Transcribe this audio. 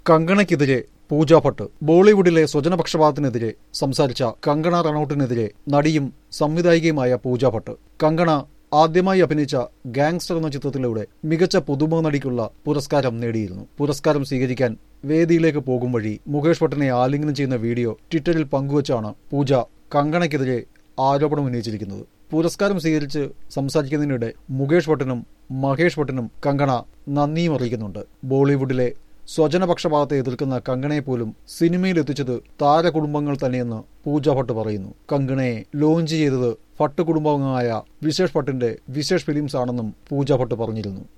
കങ്കണയ്ക്കെതിരെ പൂജ ഭട്ട് ബോളിവുഡിലെ സ്വജനപക്ഷപാതത്തിനെതിരെ സംസാരിച്ച കങ്കണ റണൌട്ടിനെതിരെ നടിയും സംവിധായികയുമായ പൂജ ഭട്ട് കങ്കണ ആദ്യമായി അഭിനയിച്ച ഗാങ്സ്റ്റർ എന്ന ചിത്രത്തിലൂടെ മികച്ച പുതുമുഖ നടിക്കുള്ള പുരസ്കാരം നേടിയിരുന്നു പുരസ്കാരം സ്വീകരിക്കാൻ വേദിയിലേക്ക് പോകും വഴി മുകേഷ് ഭട്ടിനെ ആലിംഗനം ചെയ്യുന്ന വീഡിയോ ട്വിറ്ററിൽ പങ്കുവച്ചാണ് പൂജ കങ്കണയ്ക്കെതിരെ ആരോപണം ഉന്നയിച്ചിരിക്കുന്നത് പുരസ്കാരം സ്വീകരിച്ച് സംസാരിക്കുന്നതിനിടെ മുകേഷ് ഭട്ടിനും മഹേഷ് ഭട്ടിനും കങ്കണ നന്ദിയും അറിയിക്കുന്നുണ്ട് ബോളിവുഡിലെ സ്വജനപക്ഷപാതത്തെ എതിർക്കുന്ന കങ്കണയെ പോലും സിനിമയിൽ എത്തിച്ചത് താരകുടുംബങ്ങൾ തന്നെയെന്ന് പൂജ ഭട്ട് പറയുന്നു കങ്കണയെ ലോഞ്ച് ചെയ്തത് ഭട്ട് കുടുംബാംഗമായ വിശേഷ് ഭട്ടിന്റെ വിശേഷ് ഫിലിംസ് ആണെന്നും പൂജ ഭട്ട് പറഞ്ഞിരുന്നു